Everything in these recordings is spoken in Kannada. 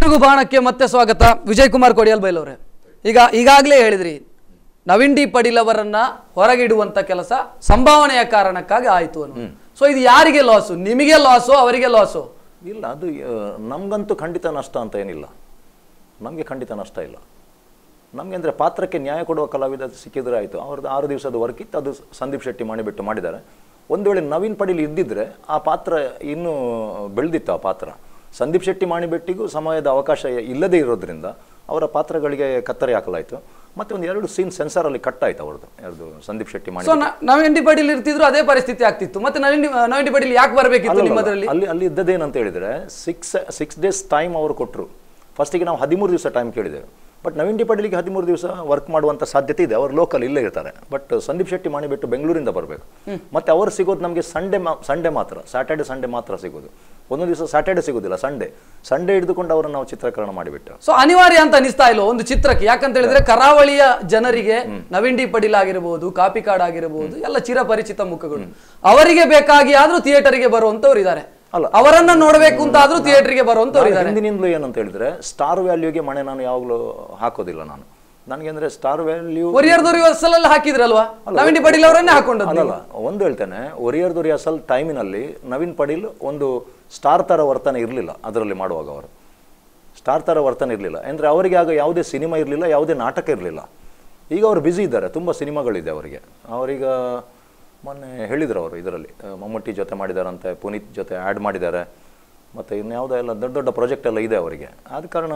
ತಿರುಗು ಬಾಣಕ್ಕೆ ಮತ್ತೆ ಸ್ವಾಗತ ವಿಜಯ್ ಕುಮಾರ್ ಕೊಡಿಯಲ್ ಬೈಲವ್ರೆ ಈಗ ಈಗಾಗಲೇ ಹೇಳಿದ್ರಿ ನವೀನ್ ಡಿ ಪಡೀಲ್ ಅವರನ್ನ ಹೊರಗಿಡುವಂತ ಕೆಲಸ ಸಂಭಾವನೆಯ ಕಾರಣಕ್ಕಾಗಿ ಆಯ್ತು ಅನ್ನೋ ಸೊ ಇದು ಯಾರಿಗೆ ಲಾಸು ನಿಮಗೆ ಲಾಸು ಅವರಿಗೆ ಲಾಸು ಇಲ್ಲ ಅದು ಆ, ನಮ್ಗಂತೂ ಖಂಡಿತ ನಷ್ಟ ಅಂತ ಏನಿಲ್ಲ ನಮಗೆ ಖಂಡಿತ ನಷ್ಟ ಇಲ್ಲ ನಮಗೆ ಅಂದರೆ ಪಾತ್ರಕ್ಕೆ ನ್ಯಾಯ ಕೊಡುವ ಕಲಾವಿದ ಸಿಕ್ಕಿದ್ರೆ ಆಯಿತು ಅವ್ರದ್ದು ಆರು ದಿವಸದ ವರ್ಕ್ ಇತ್ತು ಅದು ಸಂದೀಪ್ ಶೆಟ್ಟಿ ಮಾಡಿಬಿಟ್ಟು ಮಾಡಿದ್ದಾರೆ ಒಂದು ವೇಳೆ ನವೀನ್ ಪಡೀಲ್ ಇದ್ದಿದ್ರೆ ಆ ಪಾತ್ರ ಇನ್ನೂ ಬೆಳೆದಿತ್ತು ಆ ಪಾತ್ರ ಸಂದೀಪ್ ಶೆಟ್ಟಿ ಮಾಡಿಬಿಟ್ಟಿಗೂ ಸಮಯದ ಅವಕಾಶ ಇಲ್ಲದೇ ಇರೋದ್ರಿಂದ ಅವರ ಪಾತ್ರಗಳಿಗೆ ಕತ್ತರಿ ಹಾಕಲಾಯಿತು ಮತ್ತೆ ಒಂದು ಎರಡು ಸೀನ್ ಸೆನ್ಸಾರಲ್ಲಿ ಕಟ್ ಆಯ್ತು ಅವ್ರದ್ದು ಯಾರ್ದು ಸಂದೀಪ್ ಶೆಟ್ಟಿ ಮಾಡಿ ಸೊ ನವೀನ್ ಡಿ ಪಡೀಲ್ ಇರ್ತಿದ್ರು ಅದೇ ಪರಿಸ್ಥಿತಿ ಆಗ್ತಿತ್ತು ಮತ್ತೆ ನವೀನ್ ಡಿ- ನವೀನ್ ಡಿ ಪಡೀಲ್ ಯಾಕೆ ಬರಬೇಕಿತ್ತು ಅಲ್ಲಲ್ಲ, ನಿಮ್ಮದ್ರಲ್ಲಿ ಅಲ್ಲಿ ಅಲ್ಲಿ ಇದ್ದದ್ದೇನಂತ ಹೇಳಿದ್ರೆ ಸಿಕ್ಸ್ ಸಿಕ್ಸ್ ಡೇಸ್ ಟೈಮ್ ಅವರು ಕೊಟ್ಟರು ಫಸ್ಟಿಗೆ ನಾವು ಹದಿಮೂರು ದಿವಸ ಟೈಮ್ ಕೇಳಿದೆವು ಬಟ್ ನವೀನ್ ಡಿ ಪಡೀಲಿಗೆ ಹದಿಮೂರು ದಿವಸ ವರ್ಕ್ ಮಾಡುವಂಥ ಸಾಧ್ಯತೆ ಇದೆ ಅವರು ಲೋಕಲ್ ಇಲ್ಲೇ ಇರ್ತಾರೆ ಬಟ್ ಸಂದೀಪ್ ಶೆಟ್ಟಿ ಮಾಡಿಬಿಟ್ಟು ಬೆಂಗಳೂರಿಂದ ಬರಬೇಕು ಮತ್ತೆ ಅವರು ಸಿಗೋದು ನಮಗೆ ಸಂಡೇ ಮಾ ಸಂಡೇ ಮಾತ್ರ ಸ್ಯಾಟರ್ಡೆ ಸಂಡೇ ಮಾತ್ರ ಸಿಗೋದು ಒಂದೊಂದು ದಿವಸ ಸ್ಯಾಟರ್ಡೆ ಸಿಗೋದಿಲ್ಲ ಸಂಡೇ ಸಂಡೇ ಹಿಡಿದುಕೊಂಡು ಅವರನ್ನು ನಾವು ಚಿತ್ರೀಕರಣ ಮಾಡಿಬಿಟ್ಟು ಸೊ ಅನಿವಾರ್ಯ ಅಂತ ಅನಿಸ್ತಾ ಇಲ್ಲ ಒಂದು ಚಿತ್ರಕ್ಕೆ ಯಾಕಂತ ಹೇಳಿದ್ರೆ ಕರಾವಳಿಯ ಜನರಿಗೆ ನವೀನ್ ಡಿ ಪಡೀಲ್ ಆಗಿರಬಹುದು ಕಾಪಿ ಕಾರ್ಡ್ ಆಗಿರಬಹುದು ಎಲ್ಲ ಚಿರಪರಿಚಿತ ಮುಖಗಳು ಅವರಿಗೆ ಬೇಕಾಗಿ ಆದ್ರೂ ಥಿಯೇಟರ್ಗೆ ಬರುವಂತವ್ರು ಇದ್ದಾರೆ ಅಲ್ಲ. ಅವರನ್ನ ನೋಡ್ಬೇಕು ಅಂತ ಆದ್ರೂ ಥಿಯೇಟರ್ಗೆ ಬರುವಂತವ್ರು ನಾನು ಇದ್ದಾರೆ ಹಿಂದಿನಿಂದಲೂ ಏನಂತ ಹೇಳಿದ್ರೆ ಸ್ಟಾರ್ ವ್ಯಾಲ್ಯೂಗೆ ಮನೆ ನಾನು ಯಾವಾಗಲೂ ಹಾಕೋದಿಲ್ಲ ನಾನು ನನಗೆ ಅಂದ್ರೆ ಸ್ಟಾರ್ ವ್ಯಾಲ್ಯೂ ಒರಿಯರ್ದವ್ರು ಅಸಲಲ್ಲಿ ಹಾಕಿದ್ರಲ್ವಾ ನವೀನ್ ಡಿ ಪಡೀಲ್ ಅವರನ್ನೇ ಹಾಕೊಂಡದ್ದು ಅಲ್ಲಲ್ಲ ಒಂದು ಹೇಳ್ತೇನೆ ಒರಿಯರ್ದು ರಿಹರ್ಸಲ್ ಟೈಮಿನಲ್ಲಿ ನವೀನ್ ಪಡೀಲ್ ಒಂದು ಸ್ಟಾರ್ ಥರ ವರ್ತನೆ ಇರಲಿಲ್ಲ ಅದರಲ್ಲಿ ಮಾಡುವಾಗ ಅವರು ಸ್ಟಾರ್ ಥರ ವರ್ತನೆ ಇರಲಿಲ್ಲ ಅಂದರೆ ಅವರಿಗೆ ಆಗ ಯಾವುದೇ ಸಿನಿಮಾ ಇರಲಿಲ್ಲ ಯಾವುದೇ ನಾಟಕ ಇರಲಿಲ್ಲ ಈಗ ಅವರು ಬ್ಯುಸಿ ಇದ್ದಾರೆ ತುಂಬ ಸಿನಿಮಾಗಳಿದೆ ಅವರಿಗೆ ಅವರೀಗ ಮೊನ್ನೆ ಹೇಳಿದರು ಅವರು ಇದರಲ್ಲಿ ಆ, ಮಮ್ಮೂಟಿ ಜೊತೆ ಮಾಡಿದಾರಂತೆ ಪುನೀತ್ ಜೊತೆ ಆ್ಯಡ್ ಮಾಡಿದ್ದಾರೆ ಮತ್ತು ಇನ್ಯಾವುದೋ ಎಲ್ಲ ದೊಡ್ಡ ದೊಡ್ಡ ಪ್ರಾಜೆಕ್ಟ್ ಎಲ್ಲ ಇದೆ ಅವರಿಗೆ ಆದ ಕಾರಣ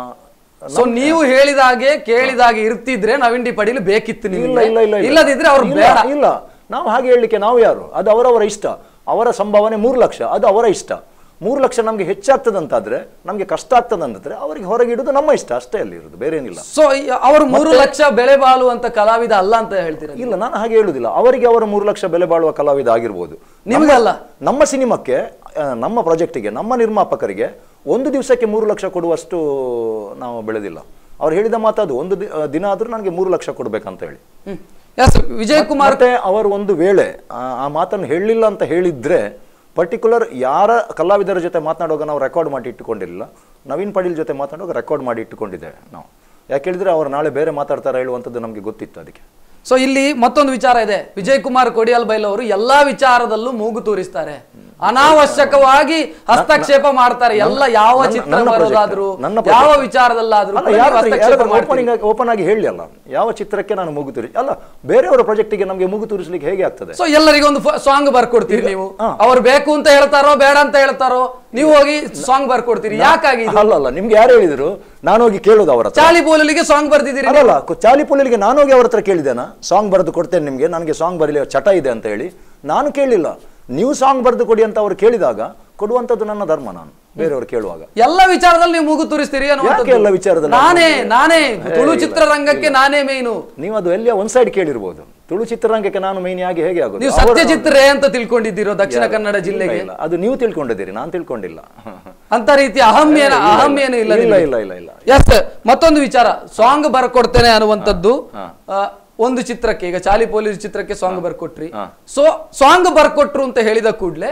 ಸೊ ನೀವು ಹೇಳಿದಾಗೆ ಕೇಳಿದಾಗೆ ಇರ್ತಿದ್ರೆ ನವೀನ್ ಡಿ ಪಡೀಲ್ ಬೇಕಿತ್ತು ಇಲ್ಲ ನಿಮಗೆ ಇಲ್ಲ ಇಲ್ಲ ಇಲ್ಲ. ಇಲ್ಲದಿದ್ರೆ ಅವ್ರು ಇಲ್ಲ, ಬೇಡ ಇಲ್ಲ ನಾವು ಹಾಗೆ ಹೇಳಲಿಕ್ಕೆ ನಾವು ಯಾರು ಅದು ಅವರವರ ಇಷ್ಟ ಅವರ ಸಂಭಾವನೆ ಮೂರು ಲಕ್ಷ ಅದು ಅವರ ಇಷ್ಟ ಮೂರು ಲಕ್ಷ ನಮಗೆ ಹೆಚ್ಚಾಗ್ತದಂತಾದ್ರೆ ನಮಗೆ ಕಷ್ಟ ಆಗ್ತದಂತಾದ್ರೆ ಅವರಿಗೆ ಹೊರಗಿಡುದು ನಮ್ಮ ಇಷ್ಟ ಅಷ್ಟೇ ಅಲ್ಲಿ ಇರುದು ಬೇರೆ ಏನಿಲ್ಲ ಸೊ ಅವರು ಮೂರು ಲಕ್ಷ ಬೆಲೆ ಬಾಳುವಂತ ಕಲಾವಿದ ಅಲ್ಲ ಅಂತ ಹೇಳ್ತೀರ ಇಲ್ಲ ನಾನು ಹಾಗೆ ಹೇಳುದಿಲ್ಲ ಅವರಿಗೆ ಅವರ ಮೂರು ಲಕ್ಷ ಬೆಲೆ ಬಾಳುವ ಕಲಾವಿದ ಆಗಿರ್ಬೋದು ನಿಮ್ಗಲ್ಲ ನಮ್ಮ ಸಿನಿಮಾಕ್ಕೆ ಆ, ನಮ್ಮ ಪ್ರಾಜೆಕ್ಟಿಗೆ ನಮ್ಮ ನಿರ್ಮಾಪಕರಿಗೆ ಒಂದು ದಿವಸಕ್ಕೆ ಮೂರು ಲಕ್ಷ ಕೊಡುವಷ್ಟು ನಾವು ಬೆಳೆದಿಲ್ಲ ಅವ್ರು ಹೇಳಿದ ಮಾತದು ಒಂದು ದಿ- ಆ, ದಿನ ಆದ್ರೂ ನನಗೆ ಮೂರು ಲಕ್ಷ ಕೊಡ್ಬೇಕಂತ ಹೇಳಿ ಎಸ್ ವಿಜಯ್ ಕುಮಾರ್ ಮತ್ತೆ ಅವರು ಒಂದು ವೇಳೆ ಆ- ಆ ಮಾತನ್ನು ಹೇಳಲಿಲ್ಲ ಅಂತ ಹೇಳಿದ್ರೆ ಪರ್ಟಿಕ್ಯುಲರ್ ಯಾರ ಕಲಾವಿದರ ಜೊತೆ ಮಾತನಾಡುವಾಗ ನಾವು ರೆಕಾರ್ಡ್ ಮಾಡಿ ಇಟ್ಟುಕೊಂಡಿರಲಿಲ್ಲ ನವೀನ್ ಪಡೀಲ್ ಜೊತೆ ಮಾತನಾಡುವಾಗ ರೆಕಾರ್ಡ್ ಮಾಡಿ ಇಟ್ಟುಕೊಂಡಿದ್ದೇವೆ ನಾವು ಯಾಕೆ ಹೇಳಿದ್ರೆ ಅವರು ನಾಳೆ ಬೇರೆ ಮಾತಾಡ್ತಾರೆ ಹೇಳುವಂಥದ್ದು ನಮಗೆ ಗೊತ್ತಿತ್ತು ಅದಕ್ಕೆ ಸೊ ಇಲ್ಲಿ ಮತ್ತೊಂದು ವಿಚಾರ ಇದೆ ವಿಜಯ್ ಕುಮಾರ್ ಕೊಡಿಯಲ್ ಬೈಲ್ ಅವರು ಎಲ್ಲಾ ವಿಚಾರದಲ್ಲೂ ಮೂಗು ತೋರಿಸ್ತಾರೆ ಅನಾವಶ್ಯಕವಾಗಿ ಹಸ್ತಕ್ಷೇಪ ಮಾಡ್ತಾರೆ ಎಲ್ಲ ಯಾವ ನನ್ನ- ಚಿತ್ರ ನನ್ನ project, ಬರೋದಾದ್ರೂ ನನ್ನ ಯಾವ project. ವಿಚಾರದಲ್ಲಾದ್ರೂ ಅಲ್ಲ ಕೂಡ ನೀವು ಯಾರಾದ್ರೂ- ಹಸ್ತಕ್ಷೇಪ ಯಾರಾದ್ರೂ ಮಾಡ್ತೀರಿ. opening ಆಗಿ ಓಪನ್ ಆಗಿ ಹೇಳಿ ಅಲ್ಲ ಯಾವ ಚಿತ್ರಕ್ಕೆ ನಾನು ಮೂಗು ತೋರಿಸಿ ಅಲ್ಲ ಬೇರೆಯವರ ಪ್ರಾಜೆಕ್ಟಿಗೆ ನಮಗೆ ಮೂಗು ತೋರಿಸ್ಲಿಕ್ಕೆ ಹೇಗೆ ಆಗ್ತದೆ ಸೊ ಎಲ್ಲರಿಗೂ ಒಂದು ಸಾಂಗ್ ಬರ್ಕೊಡ್ತೀರಿ ನೀವು ಅವ್ರು ಬೇಕು ಅಂತ ಹೇಳ್ತಾರೋ ಬೇಡ ಅಂತ ಹೇಳ್ತಾರೋ ನೀವು ಹೋಗಿ ಸಾಂಗ್ ಬರ್ಕೊಡ್ತೀರಿ ಯಾಕಾಗಿ ಇದು? ಅಲ್ಲ ಅಲ್ಲ ನಿಮ್ಗೆ ಯಾರು ಹೇಳಿದ್ರು ನಾನು ಹೋಗಿ ಕೇಳೋದು ಅವರ ಹತ್ರ ಚಾಲಿ ಬೋಲಲಿಗೆ ಸಾಂಗ್ ಬರ್ದಿದ್ದೀರಿ ಅಲ್ಲಲ್ಲ ಕು- ಚಾಲಿ ಪುಲಿಗೆ ನಾನು ಹೋಗಿ ಅವ್ರ ಹತ್ರ ಕೇಳಿದ್ದೇನಾ ಸಾಂಗ್ ಬರೆದು ಕೊಡ್ತೇನೆ ನಿಮಗೆ ನನಗೆ ಸಾಂಗ್ ಬರಲಿ ಚಟ ಇದೆ ಅಂತ ಹೇಳಿ ನಾನು ಕೇಳಲಿಲ್ಲ ನೀವು ಸಾಂಗ್ ಬರೆದು ಕೊಡಿ ಅಂತ ಅವ್ರು ಕೇಳಿದಾಗ ಕೊಡುವಂಥದ್ದು ನನ್ನ ಧರ್ಮ ನಾನು ಬೇರೆಯವರು ಕೇಳುವಾಗ ಎಲ್ಲ ವಿಚಾರದಲ್ಲಿ ನೀವು ಮೂಗು ತೋರಿಸ್ತೀರಿ ಅನ್ನುವಂಥದ್ದು. ಯಾಕೆ ಎಲ್ಲ ವಿಚಾರದಲ್ಲಿ ನಾನೇ ನಾನೇ ತುಳು ಚಿತ್ರರಂಗಕ್ಕೆ ನಾನೇ ಮೇನು ನೀವು ಅದು ಎಲ್ಲಿಯ ಒಂದ್ ಸೈಡ್ ಕೇಳಿರ್ಬೋದು ತುಳು ಚಿತ್ರರಂಗಕ್ಕೆ ನಾನು ಮೇನ್ ಆಗಿ ಹೇಗೆ ಆಗೋದು ನೀವು ಅವರ- ಸತ್ಯಚಿತ್ರೇ ಅಂತ ತಿಳ್ಕೊಂಡಿದ್ದೀರೋ ದಕ್ಷಿಣ ಕನ್ನಡ ಇಲ್ಲ, ಜಿಲ್ಲೆಗೆ ಇಲ್ಲ. ಅದು ನೀವು ತಿಳ್ಕೊಂಡಿದ್ದೀರಿ ನಾನು ತಿಳ್ಕೊಂಡಿಲ್ಲ ಅಂತ ರೀತಿ ಅಹಂ ಏನ ಅಹಂ ಏನು ಇಲ್ಲ ಇಲ್ಲ ಇಲ್ಲ ಇಲ್ಲ ಇಲ್ಲ ಎಸ್ ಮತ್ತೊಂದು ವಿಚಾರ ಸಾಂಗ್ ಬರ್ಕೊಡ್ತೇನೆ ಅನ್ನುವಂಥದ್ದು ಆ, ಒಂದು ಚಿತ್ರಕ್ಕೆ ಈಗ ಚಾಲಿ ಪೊಲೀಸ್ ಚಿತ್ರಕ್ಕೆ ಸಾಂಗ್ ಬರ್ಕೊಟ್ರಿ ಸೊ ಸಾಂಗ್ ಬರ್ಕೊಟ್ರು ಅಂತ ಹೇಳಿದ ಕೂಡ್ಲೆ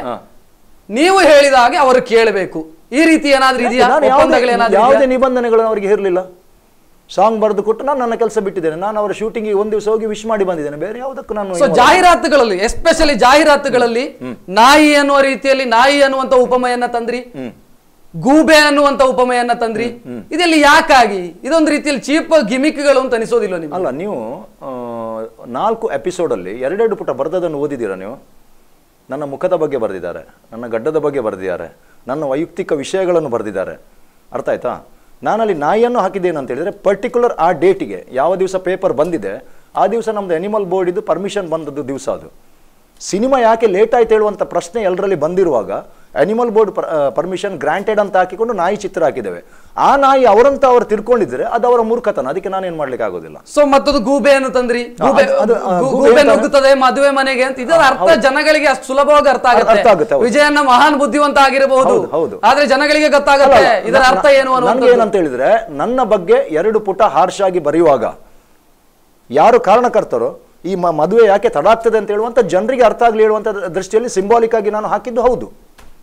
ನೀವು ಹೇಳಿದ ಹಾಗೆ ಅವರು ಕೇಳಬೇಕು ಈ ರೀತಿ ಏನಾದ್ರೂ ಇದೆಯಾ ನಾನು ಒಪ್ಪಂದಗಳು ಯಾವುದೇ ಏನಾದ್ರೂ ಯಾವುದೇ ಇದೆಯಾ? ನಿಬಂಧನೆಗಳು ಅವರಿಗೆ ಇರಲಿಲ್ಲ ಸಾಂಗ್ ಬರೆದು ಕೊಟ್ಟು ನಾನು ನನ್ನ ಕೆಲಸ ಬಿಟ್ಟಿದ್ದೇನೆ ನಾನು ಅವರ ಶೂಟಿಂಗಿಗೆ ಒಂದು ದಿವಸ ಹೋಗಿ ವಿಶ್ ಮಾಡಿ ಬಂದಿದ್ದೇನೆ ಬೇರೆ ಯಾವುದಕ್ಕೂ ನಾನು ಸೊ ಜಾಹೀರಾತುಗಳಲ್ಲಿ ಎಸ್ಪೆಷಲಿ ಜಾಹೀರಾತುಗಳಲ್ಲಿ ನಾಯಿ ಅನ್ನುವ ರೀತಿಯಲ್ಲಿ ನಾಯಿ ಅನ್ನುವಂತ ಉಪಮೆಯನ್ನ ತಂದ್ರಿ ಗೂಬೆ ಅನ್ನುವಂತ ಉಪಮೆಯನ್ನ ತಂದ್ರಿ ಇದೆಲ್ಲಿ ಯಾಕಾಗಿ ಇದೊಂದು ರೀತಿಯಲ್ಲಿ ಚೀಪ್ ಗಿಮಿಕ್ಗಳು ಅಂತ ಅನಿಸೋದಿಲ್ಲ ನಿಮ್ಗೆ ಅಲ್ಲ ನೀವು ಆ, ನಾಲ್ಕು ಎಪಿಸೋಡಲ್ಲಿ ಎರಡೆರಡು ಪುಟ ಬರೆದದನ್ನು ಓದಿದ್ದೀರಾ ನೀವು ನನ್ನ ಮುಖದ ಬಗ್ಗೆ ಬರೆದಿದ್ದಾರೆ ನನ್ನ ಗಡ್ಡದ ಬಗ್ಗೆ ಬರೆದಿದ್ದಾರೆ ನನ್ನ ವೈಯಕ್ತಿಕ ವಿಷಯಗಳನ್ನು ಬರೆದಿದ್ದಾರೆ ಅರ್ಥ ಆಯ್ತಾ ನಾನಲ್ಲಿ ನಾಯಿಯನ್ನು ಹಾಕಿದ್ದೇನೆ ಅಂತ ಹೇಳಿದ್ರೆ ಪರ್ಟಿಕ್ಯುಲರ್ ಆ ಡೇಟಿಗೆ ಯಾವ ದಿವಸ ಪೇಪರ್ ಬಂದಿದೆ ಆ ದಿವಸ ನಮ್ದು ಅನಿಮಲ್ ಬೋರ್ಡಿದು ಪರ್ಮಿಷನ್ ಬಂದದ್ದು ದಿವಸ ಅದು ಸಿನಿಮಾ ಯಾಕೆ ಲೇಟ್ ಆಯ್ತು ಹೇಳುವಂಥ ಪ್ರಶ್ನೆ ಎಲ್ಲರಲ್ಲಿ ಬಂದಿರುವಾಗ ಅನಿಮಲ್ ಬೋರ್ಡ್ ಪರ್ಮಿಷನ್ ಗ್ರಾಂಟೆಡ್ ಅಂತ ಹಾಕಿಕೊಂಡು ನಾಯಿ ಚಿತ್ರ ಹಾಕಿದ್ದೇವೆ ಆ ನಾಯಿ ಅವರಂತ ಅವರು ತಿಳ್ಕೊಂಡಿದ್ರೆ ಅದು ಅವರ ಮೂರ್ಖತನ ಅದಕ್ಕೆ ನಾನೇನು ಮಾಡ್ಲಿಕ್ಕೆ ಆಗೋದಿಲ್ಲ ಸೊ ಮತ್ತದು ಗೂಬೆಯನ್ನು ತಂದ್ರಿ ಗೂಬೆ ಅದು- ಅದು, ಆ, ಗು- ಗೂಬೆ ಗೂಬೆ ಅಂತ- ನುಗ್ಗುತ್ತದೆ ಮದುವೆ ಮನೆಗೆ ಅಂತ ಇದರ ಅರ್ಥ ಜನಗಳಿಗೆ ಅಷ್ಟು ಸುಲಭವಾಗಿ ಅರ್ಥ ಅರ್ಥ ಆಗುತ್ತೆ, ಆಗುತ್ತೆ ಹೌದು. ವಿಜಯನ್ನ ಮಹಾನ್ ಬುದ್ಧಿವಂತ ಆಗಿರಬಹುದು ಹೌದು, ಹೌದು. ಆದ್ರೆ ಜನಗಳಿಗೆ ಗೊತ್ತಾಗುತ್ತೆ ಇದರ ಅರ್ಥ ಏನು ನನ್ಗೆ ಅನ್ನುವಂಥದ್ದು ಏನಂತ ಹೇಳಿದ್ರೆ ನನ್ನ ಬಗ್ಗೆ ಎರಡು ಪುಟ ಹಾರ್ಷ್ ಆಗಿ ಬರೆಯುವಾಗ ಯಾರು ಕಾರಣಕರ್ತರೋ ಈ ಮ- ಮದುವೆ ಯಾಕೆ ತಡ ಆಗ್ತದೆ ಅಂತ ಹೇಳುವಂತ ಜನರಿಗೆ ಅರ್ಥ ಆಗ್ಲಿ ಹೇಳುವಂತ ದೃಷ್ಟಿಯಲ್ಲಿ ಸಿಂಬಾಲಿಕ್ ಆಗಿ ನಾನು ಹಾಕಿದ್ದು ಹೌದು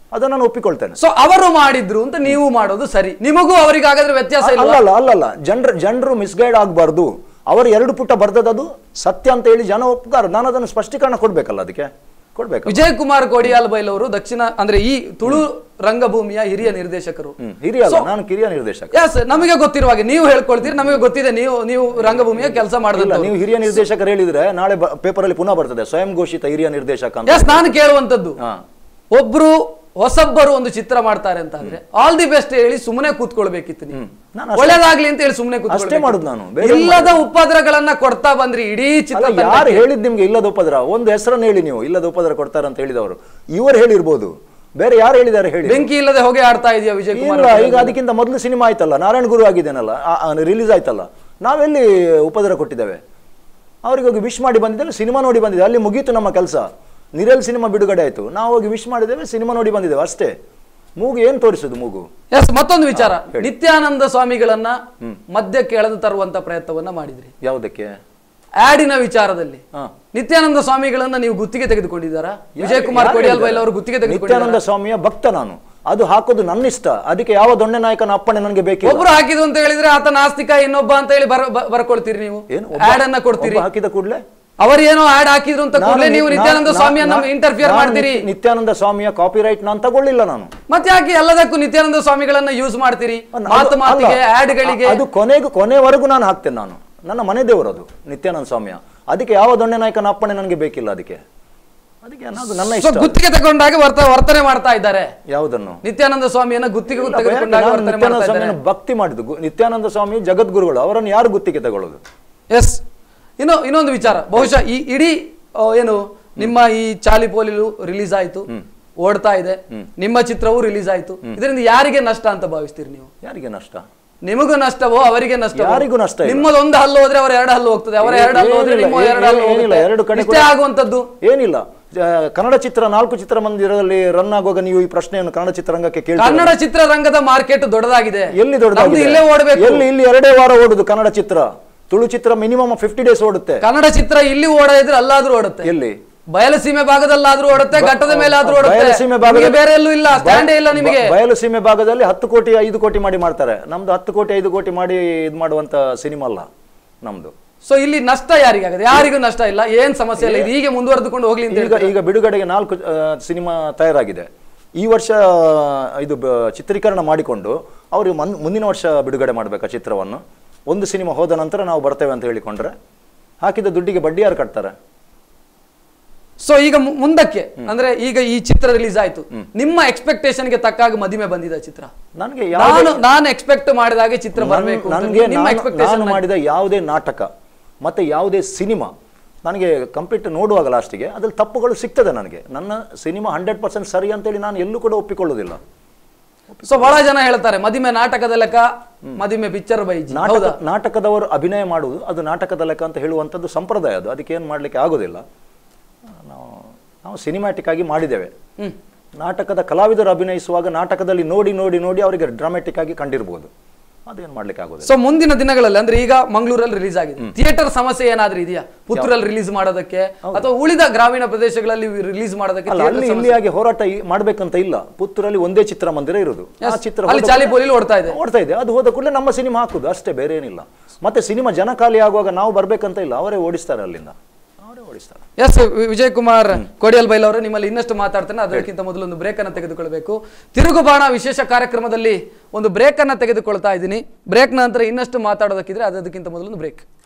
ಅದನ್ನ ನಾನು ಒಪ್ಪಿಕೊಳ್ತೇನೆ ಸೊ ಅವರು ಮಾಡಿದ್ರು ಅಂತ ನೀವು ಮಾಡೋದು ಸರಿ ನಿಮಗೂ ಅವರಿಗೆ ಹಾಗಾದ್ರೆ ವ್ಯತ್ಯಾಸ ಇಲ್ಲ ಅಲ್ಲಲ್ಲ ಅಲ್ಲಲ್ಲ ಜನರು ಜನರು ಮಿಸ್ಗೈಡ್ ಆಗಬಾರ್ದು ಅವರು ಎರಡು ಪುಟ ಬರ್ದದ್ದು ಸತ್ಯ ಅಂತ ಹೇಳಿ ಜನ ಒಪ್ಕಾರ ನಾನು ಅದನ್ನು ಸ್ಪಷ್ಟೀಕರಣ ಕೊಡ್ಬೇಕಲ್ಲ ಅದಕ್ಕೆ ಕೊಡ್ಬೇಕು ವಿಜಯ್ ಕುಮಾರ್ ಕೋಡಿಯಾಲ್ ಬೈಲ್ ಅವರು ದಕ್ಷಿಣ ಅಂದ್ರೆ ಈ ತುಳು ರಂಗಭೂಮಿಯ ಹಿರಿಯ ನಿರ್ದೇಶಕರು ಹ್ಮ್ ಹಿರಿಯ ಅಲ್ಲ ನಾನು ಕಿರಿಯ ನಿರ್ದೇಶಕ ಎಸ್ ನಮಗೆ ಗೊತ್ತಿರುವ ಹಾಗೆ ನೀವು ಹೇಳ್ಕೊಳ್ತೀರಿ ನಮಗೆ ಗೊತ್ತಿದೆ ನೀವು ನೀವು ರಂಗಭೂಮಿಯ ಕೆಲಸ ಇಲ್ಲ ಮಾಡಿದ್ರೆ ನೀವು ಹಿರಿಯ ನಿರ್ದೇಶಕರು ಹೇಳಿದ್ರೆ ನಾಳೆ ಪೇಪರ್ ಅಲ್ಲಿ ಪುನಃ ಬರ್ತದೆ ಸ್ವಯಂ ಘೋಷಿತ ಹಿರಿಯ ನಿರ್ದೇಶಕ ಅಂತ ಎಸ್ ನಾನು ಕೇಳುವಂತದ್ದು ಹಾ. ಒಬ್ರು ಹೊಸಬ್ಬರು ಒಂದು ಚಿತ್ರ ಮಾಡ್ತಾರೆ ಅಂತ ಅಂದ್ರೆ ಆಲ್ ದಿ ಬೆಸ್ಟ್ ಹೇಳಿ ಸುಮ್ಮನೆ ಕೂತ್ಕೊಳ್ಬೇಕಿತ್ತು ನೀವು ನಾನು ಅಷ್ಟೇ- ಒಳ್ಳೇದಾಗ್ಲಿ ಅಂತ ಹೇಳಿ ಸುಮ್ಮನೆ ಅಷ್ಟೇ ಮಾಡುದು ನಾನು, ಬೇರೆ ಏನ್ ಇಲ್ಲದ ಉಪದ್ರಗಳನ್ನ ಕೊಡ್ತಾ ಬಂದ್ರಿ ಇಡೀ ಚಿತ್ರ ಅಲ್ಲ ಯಾರು ಹೇಳಿದ್ ನಿಮ್ಗೆ ಇಲ್ಲದ ಉಪದ್ರ ಒಂದು ಹೆಸರನ್ನು ಹೇಳಿ ನೀವು ಇಲ್ಲದ ಉಪದ್ರ ಕೊಡ್ತಾರೆ ಅಂತ ಹೇಳಿದವರು ಇವರು ಹೇಳಿರ್ಬೋದು ಬೇರೆ ಯಾರು ಹೇಳಿದ್ದಾರೆ ಹೇಳಿ ಬೆಂಕಿ ಇಲ್ಲದೆ ಹೊಗೆ ಆಡ್ತಾ ಇದೆಯಾ ವಿಜಯ್ ಕುಮಾರ್ ಇಲ್ಲ ಈಗ ಅದಕ್ಕಿಂತ ಮೊದಲು ಸಿನಿಮಾ ಆಯ್ತಲ್ಲ ನಾರಾಯಣ ಗುರು ಆಗಿದ್ದೇನಲ್ಲ ರಿಲೀಸ್ ಆಯ್ತಲ್ಲ ನಾವೆಲ್ಲಿ ಉಪದ್ರ ಕೊಟ್ಟಿದ್ದೇವೆ ಅವ್ರಿಗೆ ಹೋಗಿ ವಿಶ್ ಮಾಡಿ ಬಂದಿದ್ದೇವೆ ಸಿನಿಮಾ ನೋಡಿ ಬಂದಿದೆ ಅಲ್ಲಿ ಮುಗೀತು ನಮ್ಮ ಕೆಲಸ ನಿರಲ್ ಸಿನಿಮಾ ಬಿಡುಗಡೆ ಆಯ್ತು ನಾವು ಹೋಗಿ ವಿಶ್ ಮಾಡಿದ್ದೇವೆ ಸಿನಿಮಾ ನೋಡಿ ಬಂದಿದ್ದೇವೆ ಅಷ್ಟೇ ಮೂಗು ಏನ್ ತೋರಿಸುದು ಮೂಗು ಎಸ್ ಮತ್ತೊಂದು ವಿಚಾರ ನಿತ್ಯಾನಂದ ಸ್ವಾಮಿಗಳನ್ನ ಮಧ್ಯಕ್ಕೆ ಎಳೆದು ತರುವಂತ ಪ್ರಯತ್ನವನ್ನ ಮಾಡಿದ್ರಿ ಯಾವುದಕ್ಕೆ ಆಡಿನ ವಿಚಾರದಲ್ಲಿ ಹಾ. ನಿತ್ಯಾನಂದ ಸ್ವಾಮಿಗಳನ್ನ ನೀವು ಗುತ್ತಿಗೆ ತೆಗೆದುಕೊಂಡಿದ್ದಾರಾ ವಿಜಯ್ ಕುಮಾರ್ ಯಾರು ಕೋಡಿಯಾಲ್ ಬೈಲ್ ಹೇಳಿದ್ದಾರೆ? ಅವರು ಗುತ್ತಿಗೆ ತೆಗೆದುಕೊಂಡಿದ್ದಾರೆ ನಿತ್ಯಾನಂದ ಸ್ವಾಮಿಯ ಭಕ್ತ ನಾನು ಅದು ಹಾಕೋದು ನನ್ನ ಇಷ್ಟ ಅದಕ್ಕೆ ಯಾವ ದೊಣ್ಣೆ ನಾಯಕನ ಅಪ್ಪಣೆ ನನಗೆ ಬೇಕಿಲ್ಲ ಒಬ್ರು ಹಾಕಿದ್ರು ಅಂತ ಹೇಳಿದ್ರೆ ಆತ ನಾಸ್ತಿಕ ಇನ್ನೊಬ್ಬ ಅಂತ ಹೇಳಿ ಬರ ಬ- ಬರ್ಕೊಳ್ತೀರಿ ನೀವು ಏನು ಒಬ್ಬ- ಆಡ್ ಅನ್ನ ಕೊಡ್ತೀರಿ ಒಬ್ಬ ಹಾಕಿದ ಕೂಡಲೇ ಅವರೇನೋ ಆಡ್ ಹಾಕಿದ್ರು ಅಂತ ಕೂಡಲೇ ನೀವು ನಿತ್ಯಾನಂದ ಸ್ವಾಮಿಯನ್ನ ಇಂಟರ್ಫಿಯರ್ ಮಾಡ್ತೀರಿ ನಿತ್ಯಾನಂದ ಸ್ವಾಮಿಯ ಕಾಪಿರೈಟ್ ನಾನು ತಗೊಳ್ಳಿಲ್ಲ ನಾನು ಮತ್ತೆ ಯಾಕೆ ಎಲ್ಲದಕ್ಕೂ ನಿತ್ಯಾನಂದ ಸ್ವಾಮಿಗಳನ್ನ ಯೂಸ್ ಮಾಡ್ತೀರಿ ಅದು- ಮಾತು ಅಲ್ಲ, ಮಾತಿಗೆ ಆಡ್ಗಳಿಗೆ ಅದು ಕೊನೆಗೂ ಕೊನೆವರೆಗೂ ನಾನು ಹಾಕ್ತೇನೆ ನಾನು ನನ್ನ ಮನೆ ದೇವರು ಅದು ನಿತ್ಯಾನಂದ ಸ್ವಾಮಿಯ ಅದಕ್ಕೆ ಯಾವ ದೊಣ್ಣೆ ನಾಯಕನ ಅಪ್ಪಣೆ ನನಗೆ ಬೇಕಿಲ್ಲ ಅದಕ್ಕೆ ಅದಕ್ಕೆ ಅನ್ನೋದು ನನ್ನ ಸೊ ಇಷ್ಟ ಗುತ್ತಿಗೆ ತಗೊಂಡಾಗ ವರ್ತ ವರ್ತನೆ ಮಾಡ್ತಾ ಇದ್ದಾರೆ ಯಾವುದನ್ನು ನಿತ್ಯಾನಂದ ಸ್ವಾಮಿಯನ್ನ ಗುತ್ತಿಗೆ ಇಲ್ಲ, ತೆಗೆದುಕೊಂಡಾಗ ನಾನು ವರ್ತನೆ ನಿತ್ಯಾನಂದ ಮಾಡ್ತಾ ಇದ್ದಾರೆ ಸ್ವಾಮಿಯನ್ನು ಭಕ್ತಿ ಮಾಡಿದ್ದು ಗು- ನಿತ್ಯಾನಂದ ಸ್ವಾಮಿ ಜಗದ್ಗುರುಗಳು ಅವರನ್ನು ಯಾರು ಗುತ್ತಿಗೆ ತಗೊಳ್ಳೋದು ಎಸ್ ಇನ್ನು ಇನ್ನೊಂದು ವಿಚಾರ ಬಹುಶಃ ಈ ಇಡೀ ಆ, ಏನು ನಿಮ್ಮ ಈ ಚಾಲಿ ಪೋಲಿಲು ರಿಲೀಸ್ ಆಯ್ತು ಓಡ್ತಾ ಇದೆ ನಿಮ್ಮ ಚಿತ್ರವೂ ರಿಲೀಸ್ ಆಯ್ತು ಇದರಿಂದ ಯಾರಿಗೆ ನಷ್ಟ ಅಂತ ಭಾವಿಸ್ತೀರಿ ನೀವು ಯಾರಿಗೆ ನಷ್ಟ ನಿಮಗೂ ನಷ್ಟವೋ ಅವರಿಗೆ ನಷ್ಟ ಯಾರಿಗೂ ನಷ್ಟ ಇಲ್ಲ. ನಿಮ್ಮದು ಒಂದು ಹಲ್ಲು ಹೋದ್ರೆ ಅವರ ಎರಡು ಹಲ್ಲು ಹೋಗ್ತದೆ ಅವರ ಎರಡು ಹಲ್ಲು ಹೋದ್ರೆ ಏನಿಲ್ಲ, ನಿಮ್ಮ ಎರಡು ಹಲ್ಲು ಏನಿಲ್ಲ, ಹೋಗುತ್ತೆ. ಎರಡು ಕಡೆ ಇಷ್ಟೇ ಕೂಡ- ಆಗುವಂತದ್ದು ಏನಿಲ್ಲ ಜ- ಕನ್ನಡ ಚಿತ್ರ ನಾಲ್ಕು ಚಿತ್ರಮಂದಿರದಲ್ಲಿ ರನ್ ಆಗುವಾಗ ನೀವು ಈ ಪ್ರಶ್ನೆಯನ್ನು ಕನ್ನಡ ಚಿತ್ರರಂಗಕ್ಕೆ ಕೇಳಿ ಕನ್ನಡ ಚಿತ್ರರಂಗದ ಮಾರ್ಕೆಟ್ ದೊಡ್ಡದಾಗಿದೆ ಎಲ್ಲಿ ನಮ್ದು ದೊಡ್ಡದಾಗಿದೆ ಇಲ್ಲೇ ಓಡಬೇಕು ಎಲ್ಲಿ ಇಲ್ಲಿ ಎರಡೇ ವಾರ ಓಡುದು ಕನ್ನಡ ಚಿತ್ರ ತುಳು ಚಿತ್ರ ಮಿನಿಮಮ್ ಫಿಫ್ಟಿ ಡೇಸ್ ಓಡುತ್ತೆ ಕನ್ನಡ ಚಿತ್ರ ಇಲ್ಲಿ ಓಡದಿದ್ರೆ ಅಲ್ಲಾದ್ರೂ ಓಡುತ್ತೆ ಎಲ್ಲಿ ಬಯಲಸೀಮೆ ಭಾಗದಲ್ಲಾದ್ರೂ ಓಡುತ್ತೆ ಘಟ್ಟದ ಮೇಲೆ ಆದ್ರೂ ಓಡುತ್ತೆ ಬಯಲುಸೀಮೆ ನಿಮಗೆ ಭಾಗದಲ್ಲಿ ಬೇರೆ ಎಲ್ಲೂ ಇಲ್ಲ ಸ್ಟ್ಯಾಂಡೇ ಇಲ್ಲ ನಿಮಗೆ ಬ- ಬಯಲು ಸೀಮೆ ಭಾಗದಲ್ಲಿ ಹತ್ತು ಕೋಟಿ ಐದು ಕೋಟಿ ಮಾಡಿ ಮಾಡ್ತಾರೆ ನಮ್ದು ಹತ್ತು ಕೋಟಿ ಐದು ಕೋಟಿ ಮಾಡಿ ಇದು ಮಾಡುವಂತ ಸಿನಿಮಾ ಅಲ್ಲ ನಮ್ದು ಸೊ ಇಲ್ಲಿ ನಷ್ಟ ಯಾರಿಗಾಗದೆ ಯಾರಿಗೂ ನಷ್ಟ ಇಲ್ಲ ಏನ್ ಸಮಸ್ಯೆ ಇಲ್ಲ ಇದು ಹೀಗೆ ಮುಂದುವರೆದುಕೊಂಡು ಹೋಗ್ಲಿ ಅಂತ ಈಗ ಈಗ ಬಿಡುಗಡೆಗೆ ನಾಲ್ಕು ಆ, ಸಿನಿಮಾ ತಯಾರಾಗಿದೆ ಈ ವರ್ಷ ಆ, ಇದು ಬ- ಚಿತ್ರೀಕರಣ ಮಾಡಿಕೊಂಡು ಅವರು ಮನ್- ಮುಂದಿನ ವರ್ಷ ಬಿಡುಗಡೆ ಮಾಡಬೇಕಾ ಚಿತ್ರವನ್ನು ಒಂದು ಸಿನಿಮಾ ಹೋದ ನಂತರ ನಾವು ಬರ್ತೇವೆ ಅಂತ ಹೇಳಿಕೊಂಡ್ರೆ ಹಾಕಿದ ದುಡ್ಡಿಗೆ ಬಡ್ಡಿ ಯಾರು ಕಟ್ತಾರೆ ಸೊ ಈಗ ಮು- ಮುಂದಕ್ಕೆ ಅಂದ್ರೆ ಈಗ ಈ ಚಿತ್ರ ರಿಲೀಸ್ ಆಯ್ತು ನಿಮ್ಮ ಎಕ್ಸ್ಪೆಕ್ಟೇಷನ್ ಗೆ ತಕ್ಕಾಗ ಮದಿಮೆ ಬಂದಿದೆ ಚಿತ್ರ ನನಗೆ ನಾನು ನಾನು ಎಕ್ಸ್ಪೆಕ್ಟ್ ಮಾಡಿದಾಗೆ ಚಿತ್ರ ಬರಬೇಕು ನನಗೆ ನಿಮ್ಮ ನಾನು ಎಕ್ಸ್ಪೆಕ್ಟೇಷನ್ ಮಾಡಿದ ಯಾವುದೇ ನಾಟಕ ಮತ್ತೆ ಯಾವುದೇ ಸಿನಿಮಾ ನನಗೆ ಕಂಪ್ಲೀಟ್ ನೋಡುವಾಗ ಲಾಸ್ಟಿಗೆ ಅದ್ರಲ್ಲಿ ತಪ್ಪುಗಳು ಸಿಗ್ತದೆ ನನಗೆ ನನ್ನ ಸಿನಿಮಾ ಹಂಡ್ರೆಡ್ ಪರ್ಸೆಂಟ್ ಸರಿ ಅಂತೇಳಿ ನಾನು ಎಲ್ಲೂ ಕೂಡ ಒಪ್ಪಿಕೊಳ್ಳೋದಿಲ್ಲ ಸೊ ಬಹಳ ಜನ ಹೇಳ್ತಾರೆ ಮದಿಮೆ ನಾಟಕದ ಲೆಕ್ಕ ಮದಿಮೆ ಪಿಕ್ಚರ್ ಬೈಜಿ ನಾಟಕ ಹೌದಾ ನಾಟಕದವರು ಅಭಿನಯ ಮಾಡುವುದು ಅದು ನಾಟಕದ ಲೆಕ್ಕ ಅಂತ ಹೇಳುವಂಥದ್ದು ಸಂಪ್ರದಾಯ ಅದು ಅದಕ್ಕೆ ಏನು ಮಾಡಲಿಕ್ಕೆ ಆಗೋದಿಲ್ಲ ನಾವು ನಾವು ಸಿನಿಮ್ಯಾಟಿಕ್ ಆಗಿ ಮಾಡಿದ್ದೇವೆ ಹ್ಮ್ ನಾಟಕದ ಕಲಾವಿದರು ಅಭಿನಯಿಸುವಾಗ ನಾಟಕದಲ್ಲಿ ನೋಡಿ ನೋಡಿ ನೋಡಿ ಅವರಿಗೆ ಡ್ರಾಮೆಟಿಕ್ ಆಗಿ ಕಂಡಿರ್ಬೋದು ಅದೇನು ಮಾಡ್ಲಿಕ್ಕೆ ಆಗೋದಿಲ್ಲ ಸೊ ಮುಂದಿನ ದಿನಗಳಲ್ಲಿ ಅಂದ್ರೆ ಈಗ ಮಂಗಳೂರಲ್ಲಿ ರಿಲೀಸ್ ಆಗಿದೆ ಥಿಯೇಟರ್ ಸಮಸ್ಯೆ ಏನಾದ್ರೂ ಇದೆಯಾ ಪುತ್ತೂರಲ್ಲಿ ರಿಲೀಸ್ ಮಾಡೋದಕ್ಕೆ ಅಥವಾ ಉಳಿದ ಗ್ರಾಮೀಣ ಪ್ರದೇಶಗಳಲ್ಲಿ ರಿಲೀಸ್ ಮಾಡೋದಕ್ಕೆ ಅಲ್ಲ ಅಲ್ಲಿ ಇಲ್ಲಿಯಾಗಿ ಹೋರಾಟ ಈ- ಮಾಡ್ಬೇಕಂತ ಇಲ್ಲ ಪುತ್ತೂರಲ್ಲಿ ಒಂದೇ ಚಿತ್ರಮಂದಿರ ಇರೋದು ಆ ಚಿತ್ರ ಅಲ್ಲಿ ಹೋದ- ಚಾಲಿಪೋಲಿಲಿ ಓಡ್ತಾ ಇದೆ ಓಡ್ತಾ ಇದೆ ಅದು ಹೋದ ಕೂಡಲೇ ನಮ್ಮ ಸಿನಿಮಾ ಹಾಕುದು ಅಷ್ಟೇ ಬೇರೆ ಏನಿಲ್ಲ ಮತ್ತೆ ಸಿನಿಮಾ ಜನ ಖಾಲಿ ಆಗುವಾಗ ನಾವು ಬರ್ಬೇಕಂತ ಇಲ್ಲ ಅವರೇ ಓಡಿಸ್ತಾರೆ ಅಲ್ಲಿಂದ ಅವರೇ ಓಡಿಸ್ತಾರೆ ಎಸ್ ವಿಜಯ್ ಕುಮಾರ್ ಕೋಡಿಯಲ್ ಬೈಲ್ ಅವರು ನಿಮ್ಮಲ್ಲಿ ಇನ್ನಷ್ಟು ಮಾತಾಡ್ತಾನೆ ಅದಕ್ಕಿಂತ ಮೊದಲು ಒಂದು ಬ್ರೇಕ್ ಅನ್ನು ತೆಗೆದುಕೊಳ್ಬೇಕು ತಿರುಗುಬಾಣ ವಿಶೇಷ ಕಾರ್ಯಕ್ರಮದಲ್ಲಿ ಒಂದು ಬ್ರೇಕ್ ಅನ್ನ ತೆಗೆದುಕೊಳ್ತಾ ಇದ್ದೀನಿ ಬ್ರೇಕ್ ನಂತರ ಇನ್ನಷ್ಟು ಮಾತಾಡೋದಕ್ಕಿದ್ರೆ ಅದಕ್ಕಿಂತ ಮೊದಲು ಒಂದು ಬ್ರೇಕ್